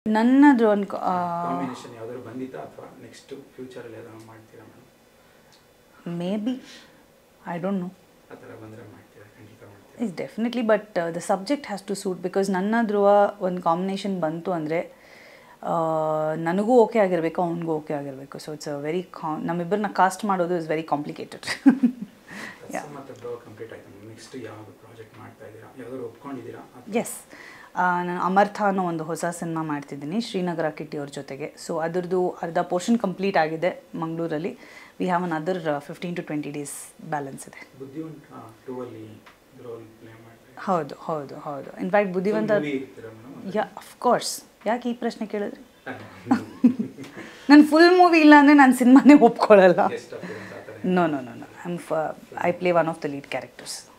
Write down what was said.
ನನ್ನದು ಒಂದು ಕಾಂಬಿನೇಷನ್ ಯಾವ್ದಾದ್ರು ಬಂದಿತ್ತಾ ಅಥವಾ ನೆಕ್ಸ್ಟ್ ಫ್ಯೂಚರಲ್ಲಿ ಯಾವ್ದಾದ್ರು ಮಾಡ್ತೀರಾ madam maybe I don't know ಆ ಥರ ಬಂದರೆ ಮಾಡ್ತೀರಾ ಖಂಡಿತ ಮಾಡ್ತೀರಾ is definitely but the subject has to suit because ನನ್ನ ಧ್ರುವ ಒಂದು ಕಾಂಬಿನೇಷನ್ ಬಂತು ಅಂದರೆ ನನಗೂ ಓಕೆ ಆಗಿರಬೇಕು ಅವ್ನಿಗೂ ಓಕೆ ಆಗಿರಬೇಕು ಸೊ ಇಟ್ಸ್ ಅ ವೆರಿ ಕಾ ನಮ್ಮಿಬ್ಬರನ್ನ ಕಾಸ್ಟ್ ಮಾಡೋದು ಇಸ್ ವೆರಿ ಕಾಂಪ್ಲಿಕೇಟೆಡ್ ಕೆಲಸ ಮತ್ತೆ ಬ್ರೋ ಕಂಪ್ಲೀಟ್ ಆಯ್ತು ನೆಕ್ಸ್ಟ್ ಯಾವುದು ಪ್ರಾಜೆಕ್ಟ್ ಮಾಡ್ತಾ ಇದ್ದೀರಾ ಯಾವ್ದಾದ್ರು ಒಪ್ಕೊಂಡಿದ್ದೀರಾ ಅಥವಾ ಎಸ್ ನಾನು ಅಮರ್ಥ ಅನ್ನೋ ಒಂದು ಹೊಸ ಸಿನಿಮಾ ಮಾಡ್ತಿದ್ದೀನಿ ಶ್ರೀನಗರ ಕಿಟ್ಟಿ ಅವ್ರ ಜೊತೆಗೆ ಸೊ ಅದರದ್ದು ಅರ್ಧ ಪೋರ್ಷನ್ ಕಂಪ್ಲೀಟ್ ಆಗಿದೆ ಮಂಗಳೂರಲ್ಲಿ we have another fifteen to twenty days balance ಇದೆ ಬುದ್ಧಿವಂತ ಟೂ ಅಲ್ಲಿ ರೋಲ್ ಪ್ಲೇ ಮಾಡ್ತಾ ಹೌದು ಹೌದು ಹೌದು ಇನ್ಫ್ಯಾಕ್ಟ್ ಬುದ್ಧಿವಂತ ಮೂವಿ ಇರ್ತೀರಾ ಮೇಡಮ್ ಯಾ ಅಫ್ಕೋರ್ಸ್ ಯಾಕೆ ಈ ಪ್ರಶ್ನೆ ಕೇಳಿದ್ರಿ ನನ್ನ ಫುಲ್ ಮೂವಿ ಇಲ್ಲ ಅಂದರೆ ನಾನು ಸಿನಿಮಾನೇ ಒಪ್ಕೊಳ್ಳಲ್ಲ ಎಷ್ಟು ಆ ಥರ no no no no I am I play one of the lead characters